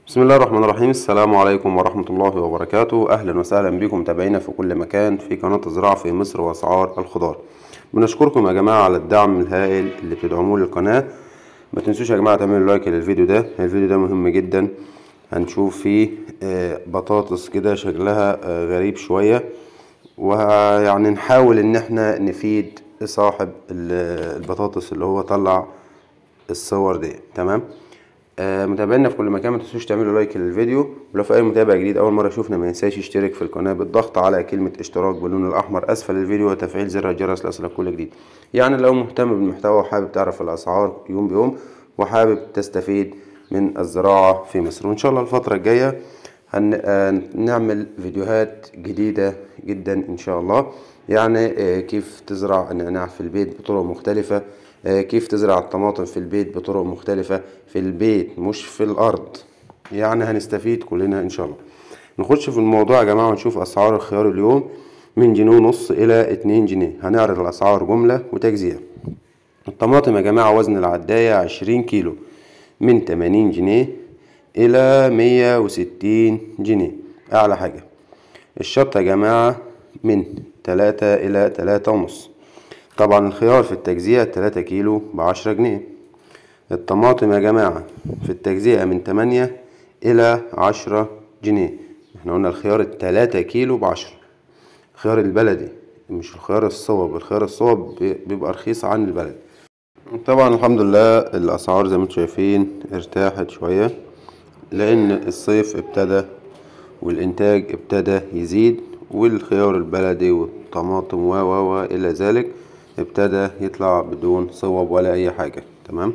بسم الله الرحمن الرحيم السلام عليكم ورحمة الله وبركاته أهلا وسهلا بكم متابعينا في كل مكان في قناة الزراعة في مصر وأسعار الخضار بنشكركم يا جماعة على الدعم الهائل اللي بتدعموه للقناة ما تنسوش يا جماعة تعملوا لايك للفيديو ده الفيديو ده مهم جدا هنشوف فيه آه، بطاطس كده شكلها آه، غريب شوية ويعني نحاول ان احنا نفيد صاحب ال- البطاطس اللي هو طلع الصور دي تمام آه متابعينا في كل مكان ما تنسوش تعملوا لايك للفيديو ولو في اي متابع جديد اول مره يشوفنا ما ينساش يشترك في القناه بالضغط على كلمه اشتراك باللون الاحمر اسفل الفيديو وتفعيل زر الجرس ليصلك كل جديد يعني لو مهتم بالمحتوى وحابب تعرف الاسعار يوم بيوم وحابب تستفيد من الزراعه في مصر وان شاء الله الفتره الجايه هنعمل فيديوهات جديده جدا ان شاء الله يعني آه، كيف تزرع النعناع في البيت بطرق مختلفه آه، كيف تزرع الطماطم في البيت بطرق مختلفة في البيت مش في الأرض يعني هنستفيد كلنا إن شاء الله نخش في الموضوع يا جماعة ونشوف أسعار الخيار اليوم من جنيه ونص إلى اتنين جنيه هنعرض الأسعار جملة وتجزئة الطماطم يا جماعة وزن العداية عشرين كيلو من تمانين جنيه إلى مية وستين جنيه أعلى حاجة الشطة يا جماعة من تلاتة إلى تلاتة ونص طبعا الخيار في التجزئة تلاتة كيلو بعشرة جنيه الطماطم يا جماعة في التجزئة من تمانية إلى عشرة جنيه احنا قلنا الخيار التلاتة كيلو بعشرة الخيار البلدي مش الخيار الصوب الخيار الصوب بي- بيبقى رخيص عن البلدي طبعا الحمد لله الأسعار زي ما انتم شايفين ارتاحت شوية لأن الصيف ابتدى والإنتاج ابتدى يزيد والخيار البلدي والطماطم و و و إلى ذلك ابتدى يطلع بدون صوب ولا أي حاجة تمام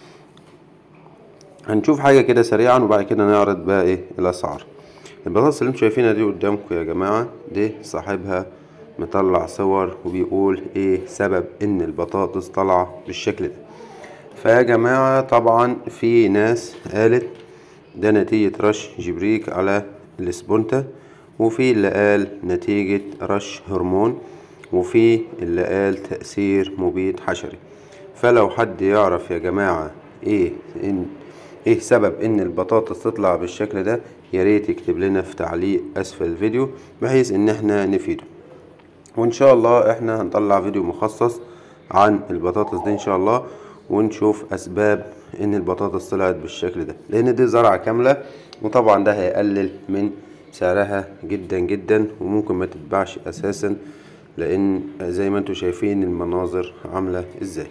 هنشوف حاجة كده سريعا وبعد كده نعرض بقى ايه الأسعار البطاطس اللي انتوا شايفينها دي قدامكم يا جماعة دي صاحبها مطلع صور وبيقول ايه سبب ان البطاطس طالعة بالشكل ده فيا جماعة طبعا في ناس قالت ده نتيجة رش جبريك على الاسبونتا وفي اللي قال نتيجة رش هرمون وفي اللي قال تأثير مبيد حشري فلو حد يعرف يا جماعة ايه ان ايه سبب ان البطاطس تطلع بالشكل ده يا ريت يكتب لنا في تعليق اسفل الفيديو بحيث ان احنا نفيده وان شاء الله احنا هنطلع فيديو مخصص عن البطاطس دي ان شاء الله ونشوف اسباب ان البطاطس طلعت بالشكل ده لان دي زرعة كاملة وطبعا ده هيقلل من سعرها جدا جدا وممكن ما تتباعش اساسا لان زي ما انتم شايفين المناظر عاملة ازاي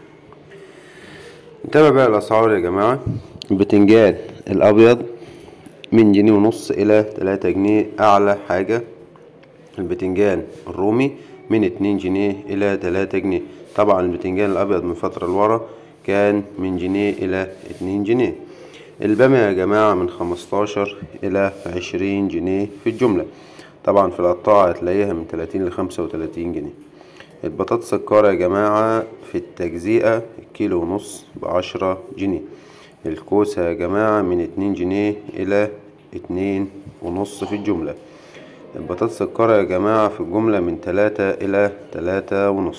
نتابع بقى الاسعار يا جماعة البتنجان الابيض من جنيه ونص الى تلاتة جنيه اعلى حاجة البتنجان الرومي من اتنين جنيه إلى تلاتة جنيه طبعا البتنجان الأبيض من فترة لورا كان من جنيه إلى اتنين جنيه البامية يا جماعة من خمستاشر إلى عشرين جنيه في الجملة طبعا في القطاع هتلاقيها من تلاتين لخمسة وتلاتين جنيه البطاطس الكارة يا جماعة في التجزئة كيلو ونص بعشرة جنيه الكوسة يا جماعة من اتنين جنيه إلى اتنين ونص في الجملة البطاطس الكارة يا جماعة في الجملة من تلاتة إلى تلاتة ونص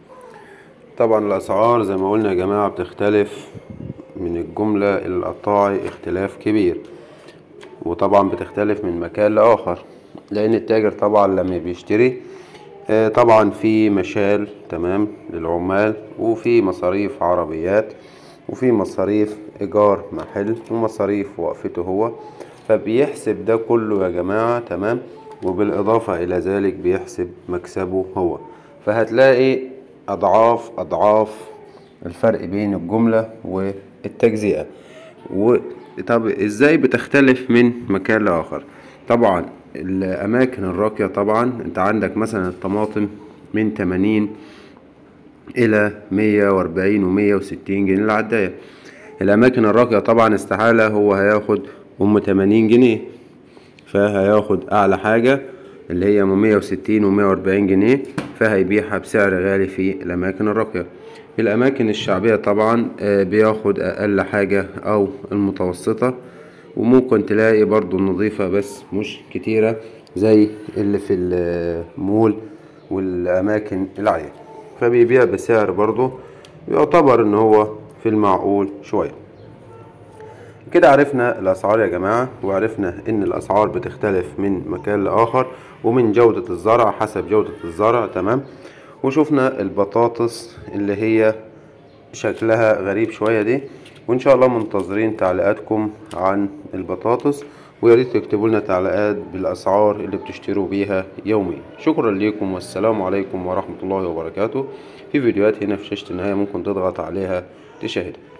طبعا الأسعار زي ما قلنا يا جماعة بتختلف من الجملة إلى القطاعي اختلاف كبير وطبعا بتختلف من مكان لآخر لأن التاجر طبعا لما بيشتري آه، طبعا في مشال تمام للعمال وفي مصاريف عربيات وفي مصاريف إيجار محل ومصاريف وقفته هو فبيحسب ده كله يا جماعة تمام وبالإضافة إلى ذلك بيحسب مكسبه هو فهتلاقي أضعاف أضعاف الفرق بين الجملة والتجزئة و طب ازاي بتختلف من مكان لآخر طبعا الأماكن الراقية طبعا انت عندك مثلا الطماطم من 80 إلى 140 و 160 جنيه العداية الأماكن الراقية طبعا استحالة هو هياخد أم 80 جنيه فهياخد أعلى حاجة اللي هي من 160 و 140 جنيه فهيبيعها بسعر غالي في الأماكن الراقية الأماكن الشعبية طبعا آه، بياخد أقل حاجة أو المتوسطة وممكن تلاقي برضو النظيفة بس مش كتيرة زي اللي في المول والأماكن العالية فبيبيع بسعر برضو يعتبر إن هو في المعقول شوية كده عرفنا الأسعار يا جماعة وعرفنا إن الأسعار بتختلف من مكان لآخر ومن جودة الزرع حسب جودة الزرع تمام وشوفنا البطاطس اللي هي شكلها غريب شوية دي وإن شاء الله منتظرين تعليقاتكم عن البطاطس ويا ريت تكتبوا لنا تعليقات بالأسعار اللي بتشتروا بيها يوميا شكرا لكم والسلام عليكم ورحمة الله وبركاته في فيديوهات هنا في شاشة النهاية ممكن تضغط عليها تشاهدها